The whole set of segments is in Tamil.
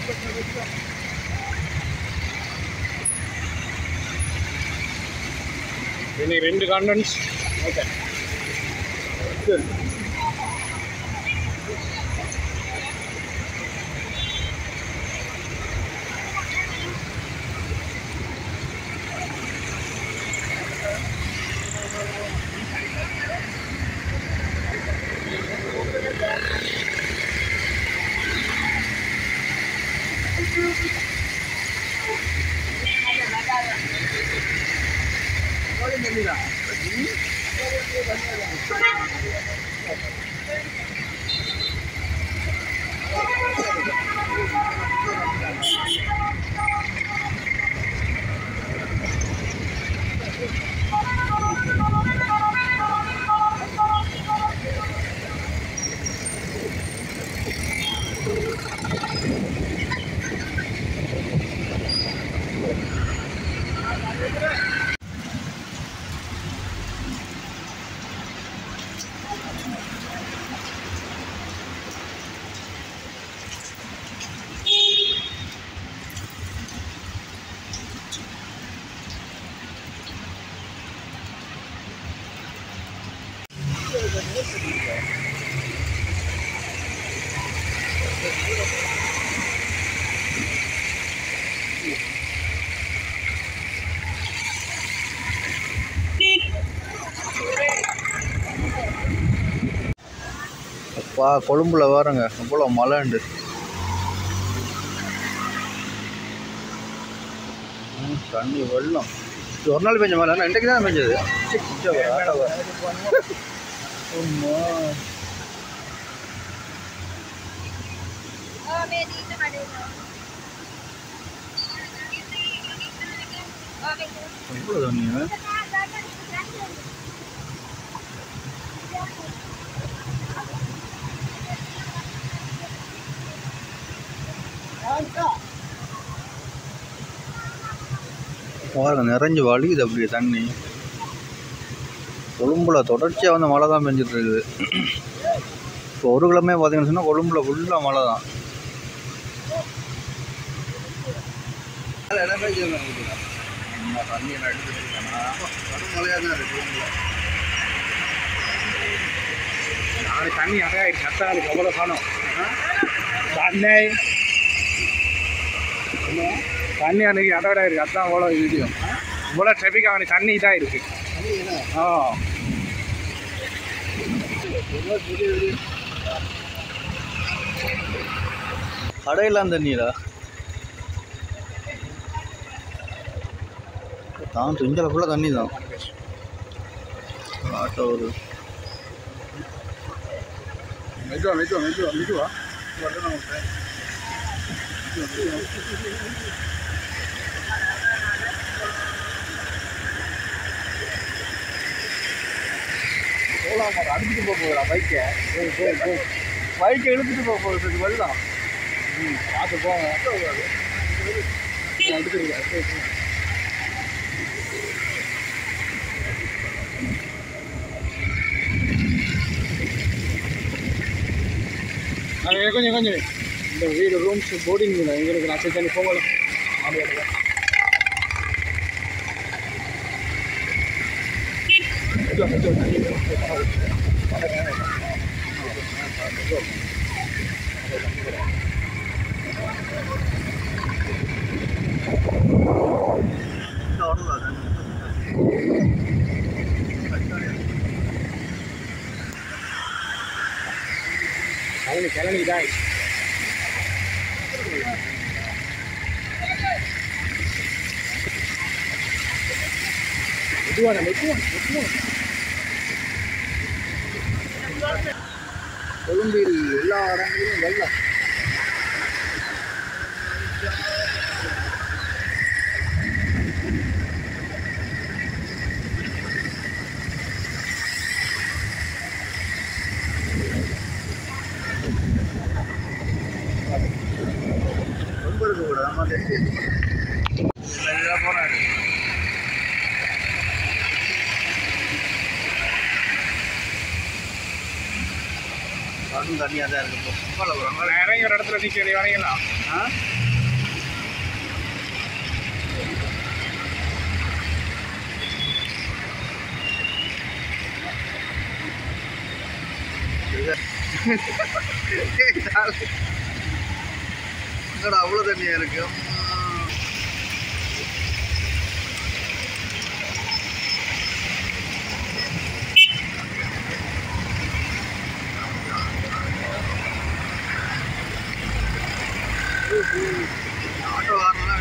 இன்னைக்கு ரெண்டு கான்வென்ட்ஸ் ஓகே அப்பா கொழும்புல பாருங்க இவ்வளோ மழைண்டு ம், தண்ணி வெள்ளம் இது ஒரு நாள் பெஞ்ச மழை ஆனால் இன்றைக்கு தான் பெஞ்சது அம்மா எவ்வளோ தண்ணி பாருங்க நிறைஞ்சு வலிக்குது அப்படியே தண்ணி கொழும்புல தொடர்ச்சியாக வந்து மழை தான் பெஞ்சிட்டு இருக்குது இப்போ ஒரு கிழமை பார்த்தீங்கன்னு சொன்னால் கொழும்புல ஃபுல்லாக மழை தான் தண்ணி எல்லாம் எடுத்துட்டு மழையாக தான் இருக்கு நாளைக்கு தண்ணி நிறையா இருக்கு கத்தாளுக்கு எவ்வளோ காணும் தண்ணி தண்ணி அன்னைக்கு அதோட இருக்கு அதான் அவ்வளோ வீடியோ இவ்வளோ ட்ராஃபிக் அவனுக்கு தண்ணி தான் இருக்கு ஆ கடையெல்லாம் தண்ணிடா தான் துஞ்சல ஃபுல்லாக தண்ணி தான் ஆட்டோ ஒரு மெதுவா மெதுவா மெதுவா மெதுவா போகலாம் அடிச்சுட்டு போக போகிறா பைக்கை போய் போய் போய் பைக்கை இழுத்துட்டு போக போகுது வெள்ளம் ம் பார்த்து போங்க எடுத்துருக்கேன் அது கொஞ்சம் கொஞ்சம் இந்த வீடு ரூம்ஸ் போர்டிங் எங்களுக்கு நான் தண்ணி போகல கிளம்பி கிளம்பி தான் மெதுவான மெதுவான மெதுவான கொழும்பில் எல்லா இடங்களிலும் வெள்ளம் ரொம்ப இருக்க கூட நம்ம போனாரு அதுவும் தண்ணியாக தான் இருக்கு இப்போ நான் இறங்கி ஒரு இடத்துல நிற்க வரையலாம் ஆ என்னடா அவ்வளோ தண்ணியா இருக்கு ஆட்டோ வரலாம்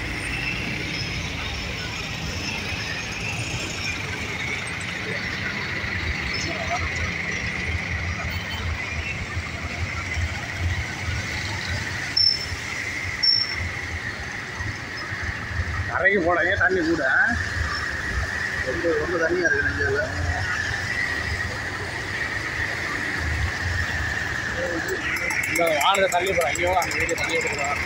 கரைக்கு போனே தண்ணி கூட ரொம்ப ரொம்ப தண்ணியா இருக்கு நெஞ்சால இந்த வானத்தை தள்ளி போகிறான் ஐயோ அந்த வீடு தள்ளி விட்டுறான்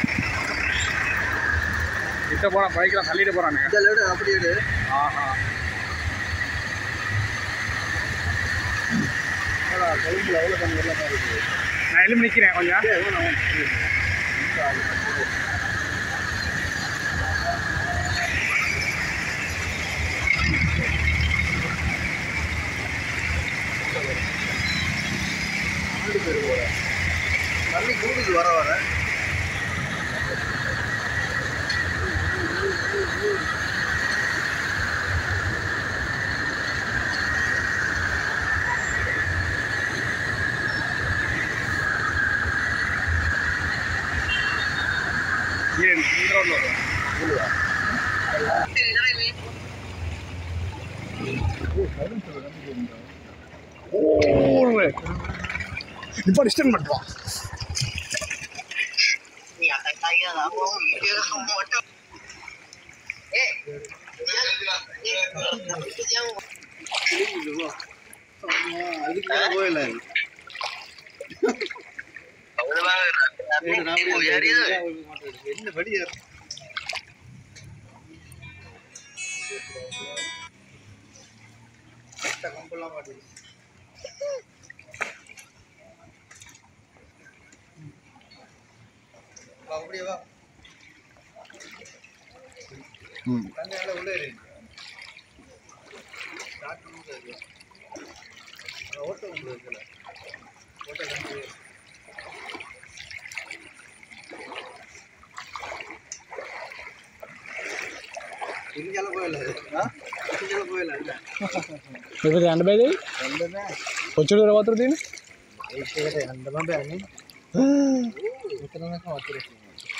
கிட்ட போனால் பைக்கில் தள்ளிட்டு போகிறானுங்க இந்த லெடு அப்படி எடு ஆஹா என்னடா கொழும்புல எவ்வளோ தண்ணி வெள்ளமா இருக்கு நான் எலும்பி நிற்கிறேன் கொஞ்சம் தண்ணி கூடுது வர வர இந்த ரோட்டில் வருவேன் ஓடுவே இப்போ டிஸ்டன் பண்ணுவான் அதுக்கு மேலே போயில என்ன படியா கம்பெல்லாம் மாட்டேங்குது வா, அப்படியே வா ம் தண்ணி நல்லா உள்ளே இருக்கு ஸ்டார்ட் பண்ணி இருக்கு ஓட்ட உள்ள இருக்குல்ல ஓட்ட கண்டு இங்கெல்லாம் போயிடல ஆ இங்கெல்லாம் போயிடல இல்லை ఇప్పుడు ఎండ బయలు ரெண்டுமே వచ్చాడు పోతారు దీన్ని ஐஸ்வர்யா ரெண்டெல்லாம் போய் அங்கே இத்தனை நேரம் வச்சிருக்கீங்க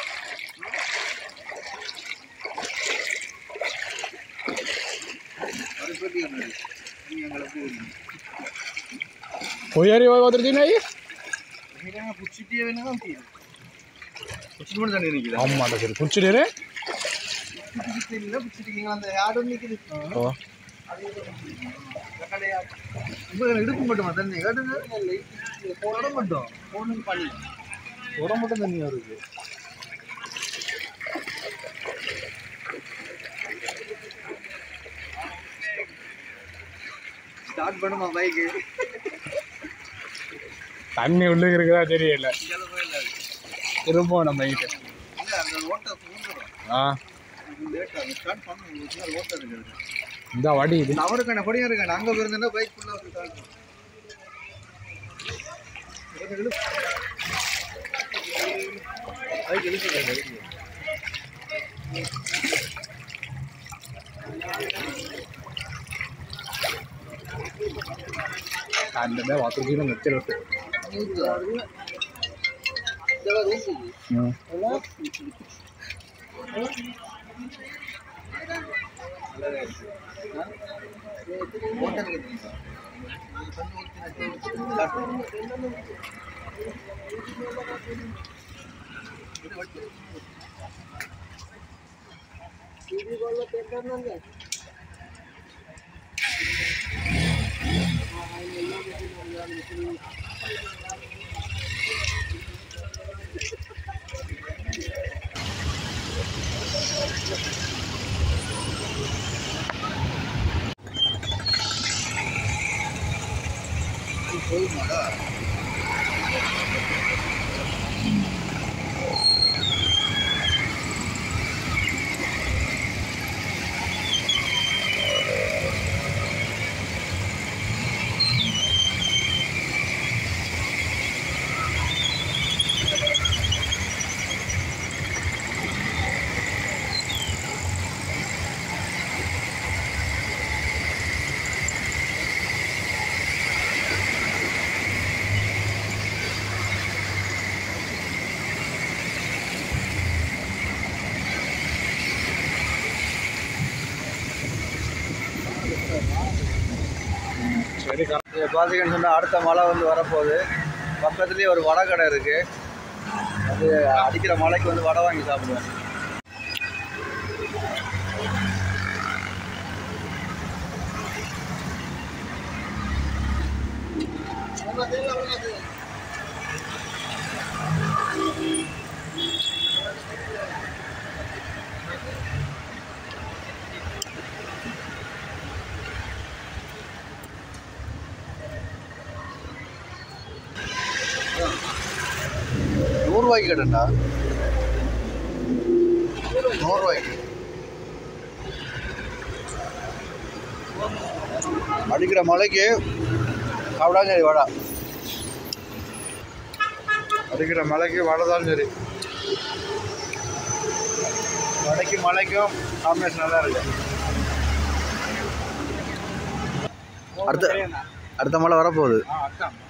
அது பற்றி நீங்கள் எங்களை போகிறீங்க పోయారు పోతారు దీన్ని అయ్యి நீங்க புடிச்சிட்டே வேணா தான் தீரும் புடிச்சிட்டு மட்டும் தண்ணி நிற்குதா అమ్మాట సరే కూర్చునేరే புடிச்சிட்டு இல்லை புடிச்சிட்டீங்களா அந்த ஆடு நிற்குது உங்களுக்கு இடுப்பு மட்டுமா தண்ணி கேட்டுங்க போட மட்டும் போன பண்ணி போட மட்டும் தண்ணி வருது ஸ்டார்ட் பண்ணுமா பைக்கு தண்ணி உள்ளுக்கு இருக்குதா தெரியல இங்கே போயிடலாம் இருப்போம் நம்ம கிட்ட இல்லை அந்த ஓட்டை பூந்துடும் ஆ லேட் ஆகும் ஸ்டார்ட் பண்ணணும் ஓட்டை இருக்குது இந்த வடி இது அவருக்கான படியும் இருக்காங்க அங்கே போயிருந்தா பைக் ஃபுல்லாக வந்து ஸ்டார்ட் பண்ணும் பைக் இழுத்து அந்த வாத்தர் கீழே நிறுத்திட்டு போதுமாடா சரி கா- இது பார்த்தீங்கன்னு சொன்னால் அடுத்த மழை வந்து வரப்போகுது பக்கத்துலேயே ஒரு வடை கடை இருக்குது அது அடிக்கிற மழைக்கு வந்து வடை வாங்கி சாப்பிடுவோம் நூறுரூவாய்க்கு கட்டண்டா நூறுரூவாய்க்கு அடிக்கிற மழைக்கு சாப்பிடாம சரி வடை அடிக்கிற மழைக்கு வடை தான் சரி வடைக்கு மழைக்கும் காம்பினேஷன் நல்லா இருக்கு அடுத்த அடுத்த மழை வரப்போகுது ஆ, அதான்